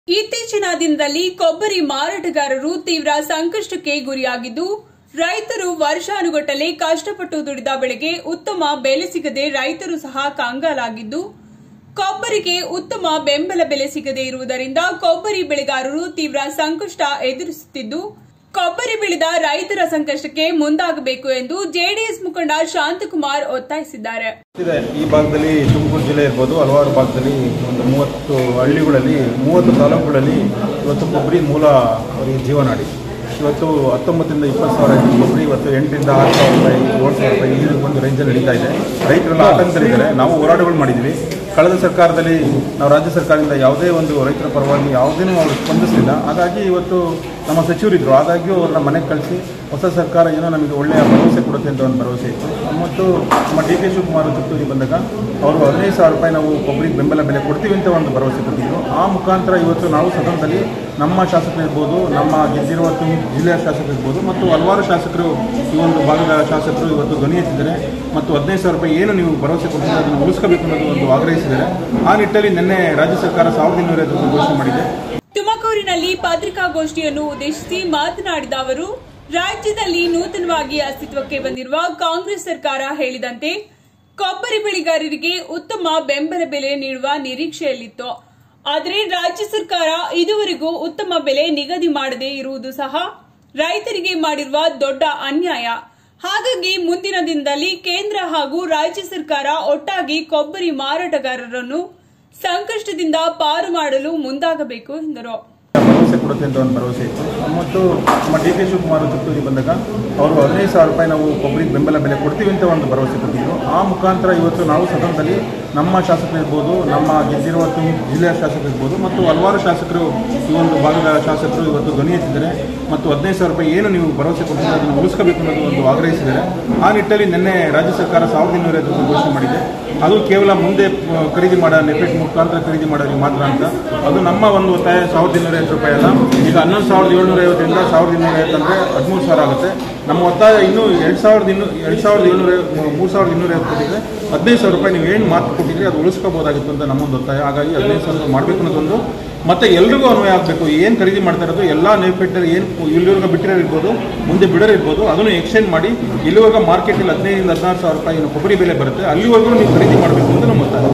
ಇತ್ತೀಚಿನ ದಿನದಲ್ಲಿ ಕೊಬ್ಬರಿ ಮಾರಾಟಗಾರರು ತೀವ್ರ ಸಂಕಷ್ಟಕ್ಕೆ ಗುರಿಯಾಗಿದ್ದು ರೈತರು ವರ್ಷಾನುಗಟ್ಟಲೆ ಕಷ್ಟಪಟ್ಟು ದುಡಿದ ಬೆಳೆಗೆ ಉತ್ತಮ ಬೆಲೆ ಸಿಗದೆ ರೈತರು ಸಹ ಕಂಗಾಲಾಗಿದ್ದು ಕೊಬ್ಬರಿಗೆ ಉತ್ತಮ ಬೆಂಬಲ ಬೆಲೆ ಸಿಗದೇ ಇರುವುದರಿಂದ ಕೊಬ್ಬರಿ ಬೆಳೆಗಾರರು ತೀವ್ರ ಸಂಕಷ್ಟ ಎದುರಿಸುತ್ತಿದ್ದು ಕೊಬ್ಬರಿ ಬೆಳೆದ ರೈತರ ಸಂಕಷ್ಟಕ್ಕೆ ಮುಂದಾಗಬೇಕು ಎಂದು ಜೆಡಿಎಸ್ ಮುಖಂಡ ಶಾಂತಕುಮಾರ್ ಒತ್ತಾಯಿಸಿದ್ದಾರೆ ಇದೆ ಈ ಭಾಗದಲ್ಲಿ ತುಮಕೂರು ಜಿಲ್ಲೆ ಇರ್ಬೋದು ಹಲವಾರು ಭಾಗದಲ್ಲಿ ಒಂದು ಮೂವತ್ತು ಹಳ್ಳಿಗಳಲ್ಲಿ ಮೂವತ್ತು ತಾಲೂಕುಗಳಲ್ಲಿ ಇವತ್ತು ಕೊಬ್ಬರಿ ಮೂಲ ಅವರಿಗೆ ಜೀವನಾಡಿ ಇವತ್ತು ಹತ್ತೊಂಬತ್ತರಿಂದ ಇಪ್ಪತ್ತು ಸಾವಿರ ಇದ್ದ ಕೊಬ್ಬರಿ ಇವತ್ತು ಎಂಟರಿಂದ ಆರು ಸಾವಿರ ರೂಪಾಯಿ ಏಳು ಸಾವಿರ ರೂಪಾಯಿ ಈ ಒಂದು ರೇಂಜಲ್ಲಿ ನಡೀತಾ ಇದೆ ರೈತರೆಲ್ಲ ಆತಂಕದಲ್ಲಿದ್ದಾರೆ ನಾವು ಹೋರಾಟಗಳು ಮಾಡಿದ್ದೀವಿ ಕಳೆದ ಸರ್ಕಾರದಲ್ಲಿ ನಾವು ರಾಜ್ಯ ಸರ್ಕಾರದಿಂದ ಯಾವುದೇ ಒಂದು ರೈತರ ಪರವಾಗಿ ಯಾವುದೇನೂ ಅವರು ಸ್ಪಂದಿಸಲಿಲ್ಲ ಹಾಗಾಗಿ ಇವತ್ತು ನಮ್ಮ ಸಚಿವರಿದ್ದರು ಆದಾಗ್ಯೂ ಅವ್ರನ್ನ ಮನೆಗೆ ಕಳಿಸಿ ಹೊಸ ಸರ್ಕಾರ ಏನೋ ನಮಗೆ ಒಳ್ಳೆಯ ಭರವಸೆ ಕೊಡುತ್ತೆ ಅಂತ ಒಂದು ಭರವಸೆ ಇತ್ತು ಮತ್ತು ನಮ್ಮ ಡಿ ಕೆ ಶಿವಕುಮಾರ್ ತುತ್ತೂರಿ ಬಂದಾಗ ಅವರು ಹದಿನೈದು ಸಾವಿರ ರೂಪಾಯಿ ನಾವು ಕೊಬ್ಬರಿಗೆ ಬೆಂಬಲ ಬೆಲೆ ಕೊಡ್ತೀವಿ ಅಂತ ಒಂದು ಭರವಸೆ ಕೊಟ್ಟಿದ್ರು ಆ ಮುಖಾಂತರ ಇವತ್ತು ನಾವು ಸದನದಲ್ಲಿ ನಮ್ಮ ಶಾಸಕರು ಇರ್ಬೋದು ನಮ್ಮ ಗೆದ್ದಿರುವ ತುಮ್ ಜಿಲ್ಲೆಯ ಶಾಸಕರು ಇರ್ಬೋದು ಮತ್ತು ಹಲವಾರು ಶಾಸಕರು ಈ ಒಂದು ಭಾಗದ ಶಾಸಕರು ಇವತ್ತು ಧ್ವನಿ ಎತ್ತಿದ್ದಾರೆ ಮತ್ತು ಹದಿನೈದು ಸಾವಿರ ರೂಪಾಯಿ ಏನು ನೀವು ಭರವಸೆ ಕೊಟ್ಟಿದ್ರೆ ಅದನ್ನು ಉಳಿಸ್ಕೋಬೇಕು ಅನ್ನೋದು ಒಂದು ಆಗ್ರಹಿಸಿದ್ದಾರೆ ಆ ನಿಟ್ಟಲ್ಲಿ ನಿನ್ನೆ ರಾಜ್ಯ ಸರ್ಕಾರ ಸಾವಿರದ ಇನ್ನೂರ ಐವತ್ತು ಘೋಷಣೆ ಮಾಡಿದೆ ತುಮಕೂರಿನಲ್ಲಿ ಪತ್ರಿಕಾಗೋಷ್ಠಿಯನ್ನು ಉದ್ದೇಶಿಸಿ ಮಾತನಾಡಿದ ಅವರು ರಾಜ್ಯದಲ್ಲಿ ನೂತನವಾಗಿ ಅಸ್ತಿತ್ವಕ್ಕೆ ಬಂದಿರುವ ಕಾಂಗ್ರೆಸ್ ಸರ್ಕಾರ ಹೇಳಿದಂತೆ ಕೊಬ್ಬರಿ ಬೆಳೆಗಾರರಿಗೆ ಉತ್ತಮ ಬೆಂಬಲ ಬೆಲೆ ನೀಡುವ ನಿರೀಕ್ಷೆಯಲ್ಲಿತ್ತು ಆದರೆ ರಾಜ್ಯ ಸರ್ಕಾರ ಇದುವರೆಗೂ ಉತ್ತಮ ಬೆಲೆ ನಿಗದಿ ಮಾಡದೇ ಇರುವುದು ಸಹ ರೈತರಿಗೆ ಮಾಡಿರುವ ದೊಡ್ಡ ಅನ್ಯಾಯ ಹಾಗಾಗಿ ಮುಂದಿನ ದಿನದಲ್ಲಿ ಕೇಂದ್ರ ಹಾಗೂ ರಾಜ್ಯ ಸರ್ಕಾರ ಒಟ್ಟಾಗಿ ಕೊಬ್ಬರಿ ಮಾರಾಟಗಾರರನ್ನು ಸಂಕಷ್ಟದಿಂದ ಪಾರು ಮಾಡಲು ಮುಂದಾಗಬೇಕು ಎಂದರು ಭರವಸೆ ಕೊಡುತ್ತೆ ಅಂತ ಒಂದು ಭರವಸೆ ಇತ್ತು ಮತ್ತು ನಮ್ಮ ಡಿ ಕೆ ಶಿವಕುಮಾರ್ ತುತ್ತೂರಿ ಬಂದಾಗ ಅವರು ಹದಿನೈದು ಸಾವಿರ ರೂಪಾಯಿ ನಾವು ಕೊಬ್ಬರಿಗೆ ಬೆಂಬಲ ಬೆಲೆ ಕೊಡ್ತೀವಿ ಅಂತ ಒಂದು ಭರವಸೆ ಕೊಟ್ಟಿದ್ರು ಆ ಮುಖಾಂತರ ಇವತ್ತು ನಾವು ಸದನದಲ್ಲಿ ನಮ್ಮ ಶಾಸಕರು ಇರ್ಬೋದು ನಮ್ಮ ಗೆದ್ದಿರುವ ತುಮ್ ಜಿಲ್ಲೆಯ ಶಾಸಕರು ಇರ್ಬೋದು ಮತ್ತು ಹಲವಾರು ಶಾಸಕರು ಈ ಒಂದು ಭಾಗದ ಶಾಸಕರು ಇವತ್ತು ಧ್ವನಿ ಎತ್ತಿದ್ದಾರೆ ಮತ್ತು ಹದಿನೈದು ಸಾವಿರ ರೂಪಾಯಿ ಏನು ನೀವು ಭರವಸೆ ಕೊಟ್ಟಿದ್ರೆ ಅದನ್ನು ಉಳಿಸ್ಕೋಬೇಕು ಅನ್ನೋದು ಒಂದು ಆಗ್ರಹಿಸಿದ್ದಾರೆ ಆ ನಿಟ್ಟಲ್ಲಿ ನಿನ್ನೆ ರಾಜ್ಯ ಸರ್ಕಾರ ಸಾವಿರದ ಇನ್ನೂರ ಐವತ್ತು ಘೋಷಣೆ ಮಾಡಿದೆ ಅದು ಕೇವಲ ಮುಂದೆ ಆ, ಖರೀದಿ ಮಾಡೋ ನೆಫೆಟ್ ಮುಖಾಂತರ ಖರೀದಿ ಮಾಡೋರಿಗೆ ಮಾತ್ರ ಅಂತ ಅದು ನಮ್ಮ ಒಂದು ಒತ್ತಾಯ ಸಾವಿರದ ಇನ್ನೂರ ಐವತ್ತು ರೂಪಾಯಿ ಅಲ್ಲ ಈಗ ಹನ್ನೊಂದು ಸಾವಿರದ ಏಳ್ನೂರ ಐವತ್ತರಿಂದ ಸಾವಿರದ ಇನ್ನೂರ ಐವತ್ತು ಅಂದರೆ ಹದಿಮೂರು ಸಾವಿರ ಆಗುತ್ತೆ ನಮ್ಮ ಒತ್ತಾಯ ಇನ್ನೂ ಎರಡು ಸಾವಿರದ ಇನ್ನೂ ಎರಡು ಸಾವಿರದ ಏಳ್ನೂರ ಮೂರು ಸಾವಿರದ ಇನ್ನೂರ ಐವತ್ತು ಕೊಟ್ಟಿದ್ರೆ ಹದಿನೈದು ಸಾವಿರ ರೂಪಾಯಿ ನೀವು ಏನು ಮಾತು ಕೊಟ್ಟಿದ್ರೆ ಅದು ಉಳಿಸ್ಕೋಬೋದಾಗಿತ್ತು ಅಂತ ನಮ್ಮೊಂದು ಒತ್ತಾಯ ಹಾಗಾಗಿ ಹದಿನೈದು ಸಾವಿರ ಮಾಡಬೇಕು ಅನ್ನೋದೊಂದು ಮತ್ತೆ ಎಲ್ರಿಗೂ ಅನ್ವಯ ಆಗಬೇಕು ಏನು ಖರೀದಿ ಮಾಡ್ತಾ ಇರೋದು ಎಲ್ಲ ನೇಫೆಟ್ಟರ್ ಏನು ಇಲ್ಲಿವರೆಗೂ ಬಿಟ್ಟಿರೋರು ಇರ್ಬೋದು ಮುಂದೆ ಬಿಡೋರು ಇರ್ಬೋದು ಅದನ್ನು ಎಕ್ಸ್ಚೇಂಜ್ ಮಾಡಿ ಇಲ್ಲಿವರೆಗೂ ಮಾರ್ಕೆಟಲ್ಲಿ ಹದಿನೈದರಿಂದ ಹದಿನಾರು ಸಾವಿರ ರೂಪಾಯಿ ಏನು ಕೊಬ್ಬರಿ ಬೆಲೆ ಬರುತ್ತೆ ಅಲ್ಲಿವರೆಗೂ ನೀವು ಖರೀದಿ ಮಾಡಬೇಕು ಅಂತ ನಮ್ಮ ಒತ್ತಾಯ